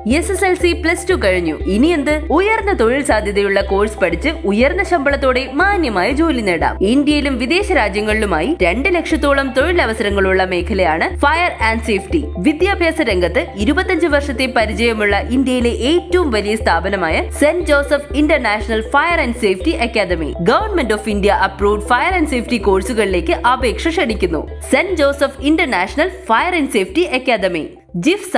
S S L C plus two കഴിഞ്ഞു ഇനി എന്ത് ഉയർന്ന തൊഴിൽ സാധ്യതയുള്ള കോഴ്സ് പഠിച്ച് ഉയർന്ന ശമ്പളത്തോടെ മാന്യമായ ജോലി നേടാം ഇന്ത്യയിലും വിദേശ രാജ്യങ്ങളിലുമായി രണ്ട് ലക്ഷത്തോളം തൊഴിലവസരങ്ങളുള്ള മേഖലയാണ് ഫയർ ആൻഡ് സേഫ്റ്റി വിദ്യാഭ്യാസ രംഗത്ത് ഇരുപത്തഞ്ച് വർഷത്തെ പരിചയമുള്ള ഇന്ത്യയിലെ ഏറ്റവും വലിയ സ്ഥാപനമായ Saint Joseph international fire and safety academy government of India approved fire and safety കോഴ്സുകളിലേക്ക് അപേക്ഷ ക്ഷണിക്കുന്നു Saint Joseph international fire and safety academy JIFSA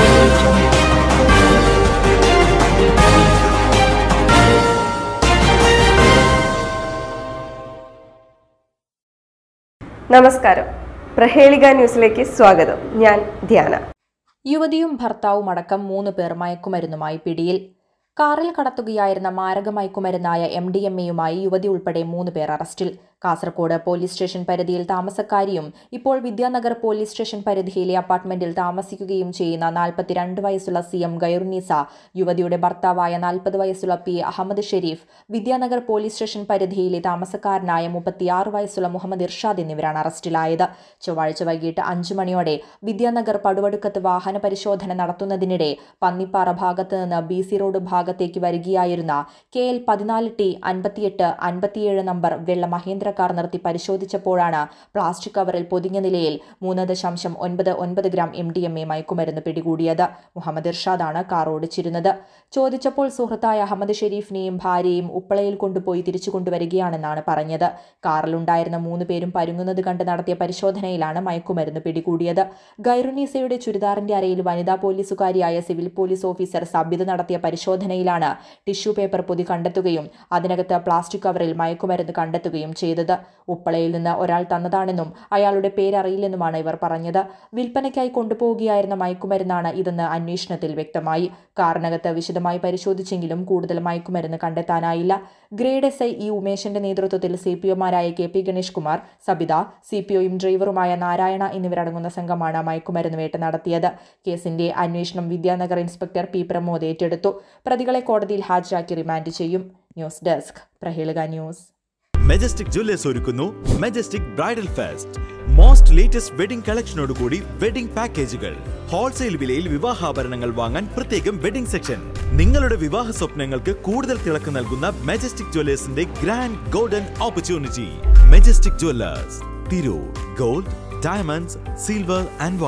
നമസ്കാരം പ്രഹേളിക ന്യൂസിലേക്ക് സ്വാഗതം ഞാൻ ധ്യാന യുവതിയും ഭർത്താവും അടക്കം മൂന്ന് പേർ മയക്കുമരുന്നുമായി പിടിയിൽ കാറിൽ കടത്തുകയായിരുന്ന മാരക മയക്കുമരുന്നായ എം ഡി എം എയുമായി യുവതി ഉൾപ്പെടെ മൂന്ന് പേർ അറസ്റ്റിൽ കാസർകോട് പോലീസ് സ്റ്റേഷൻ പരിധിയിൽ താമസക്കാരിയും ഇപ്പോൾ വിദ്യാനഗർ പോലീസ് സ്റ്റേഷൻ പരിധിയിലെ അപ്പാർട്ട്മെന്റിൽ താമസിക്കുകയും ചെയ്യുന്ന നാൽപ്പത്തിരണ്ട് വയസ്സുള്ള സി എം ഗൈറുന്നീസ യുവതിയുടെ ഭർത്താവായ നാൽപ്പത് വയസ്സുള്ള P Ahammad Shereef Vidyanagar police station പരിധിയിലെ താമസക്കാരനായ മുപ്പത്തിയാറ് വയസ്സുള്ള മുഹമ്മദ് ഇർഷാദ് എന്നിവരാണ് അറസ്റ്റിലായത് ചൊവ്വാഴ്ച വൈകിട്ട് അഞ്ചു മണിയോടെ വിദ്യാനഗർ പടുവടുക്കത്ത് വാഹന പരിശോധന നടത്തുന്നതിനിടെ പന്നിപ്പാറ ഭാഗത്ത് നിന്ന് ബി സി റോഡ് ഭാഗത്തേക്ക് വരികയായിരുന്ന കെ എൽ പതിനാല് ടി അൻപത്തിയെട്ട് അൻപത്തിയേഴ് നമ്പർ വെള്ള മഹേന്ദ്ര കാർ നിർത്തി പരിശോധിച്ചപ്പോഴാണ് പ്ലാസ്റ്റിക് കവറിൽ പൊതിഞ്ഞ നിലയിൽ മൂന്ന് ദശാംശം ഒൻപത് ഒൻപത് gram M D M A മയക്കുമരുന്ന് പിടികൂടിയത് മുഹമ്മദ് ഇർഷാദാണ് കാർ ഓടിച്ചിരുന്നത് ചോദിച്ചപ്പോൾ സുഹൃത്തായ അഹമ്മദ് ഷെരീഫിനെയും ഭാര്യയും ഉപ്പളയിൽ കൊണ്ടുപോയി തിരിച്ചു കൊണ്ടുവരികയാണെന്നാണ് പറഞ്ഞത് കാറിലുണ്ടായിരുന്ന മൂന്ന് പേരും പരുങ്ങുന്നത് കണ്ട് നടത്തിയ പരിശോധനയിലാണ് മയക്കുമരുന്ന് പിടികൂടിയത് ഗൈറുനീസയുടെ ചുരിദാറിന്റെ അരയിൽ വനിതാ പോലീസുകാരിയായ സിവിൽ പോലീസ് ഓഫീസർ സബിത് നടത്തിയ പരിശോധനയിലാണ് ടിഷ്യൂ പേപ്പർ പൊതി കണ്ടെത്തുകയും അതിനകത്ത് പ്ലാസ്റ്റിക് കവറിൽ മയക്കുമരുന്ന് കണ്ടെത്തുകയും ചെയ്തത് ഉപ്പളയിൽ നിന്ന് ഒരാൾ തന്നതാണെന്നും അയാളുടെ പേരറിയില്ലെന്നുമാണ് ഇവർ പറഞ്ഞത് വിൽപ്പനയ്ക്കായി കൊണ്ടുപോവുകയായിരുന്ന മയക്കുമരുന്നാണ് ഇതെന്ന് അന്വേഷണത്തിൽ വ്യക്തമായി കാറിനകത്ത് വിശദമായി പരിശോധിച്ചെങ്കിലും കൂടുതൽ മയക്കുമരുന്ന് കണ്ടെത്താനായില്ല ഗ്രേഡ് എസ് ഐ ഇ ഉമേഷിന്റെ നേതൃത്വത്തിൽ സി പി ഒമാരായ K P Ganesh Kumar Sabitha C P ഒയും ഡ്രൈവറുമായ നാരായണ എന്നിവരടങ്ങുന്ന സംഘമാണ് മയക്കുമരുന്ന് വേട്ട നടത്തിയത് കേസിന്റെ അന്വേഷണം വിദ്യാനഗർ ഇൻസ്പെക്ടർ പി പ്രമോദ് ഏറ്റെടുത്തു പ്രതികളെ കോടതിയിൽ ഹാജരാക്കി റിമാൻഡ് ചെയ്യും news desk Prahelika news Majestic Jewellers ഒരുക്കുന്നു Majestic bridal fest most latest wedding കളക്ഷനോടുകൂടി വെഡിംഗ് പാക്കേജുകൾ ഹോൾസെയിൽ വിലയിൽ വിവാഹാഭരണങ്ങൾ വാങ്ങാൻ പ്രത്യേകം വെഡിംഗ് സെക്ഷൻ നിങ്ങളുടെ വിവാഹ സ്വപ്നങ്ങൾക്ക് കൂടുതൽ തിളക്കം നൽകുന്ന മെജസ്റ്റിക് ജ്വല്ലേഴ്സിന്റെ grand golden opportunity Majestic Jewellers Tirur gold diamonds silver and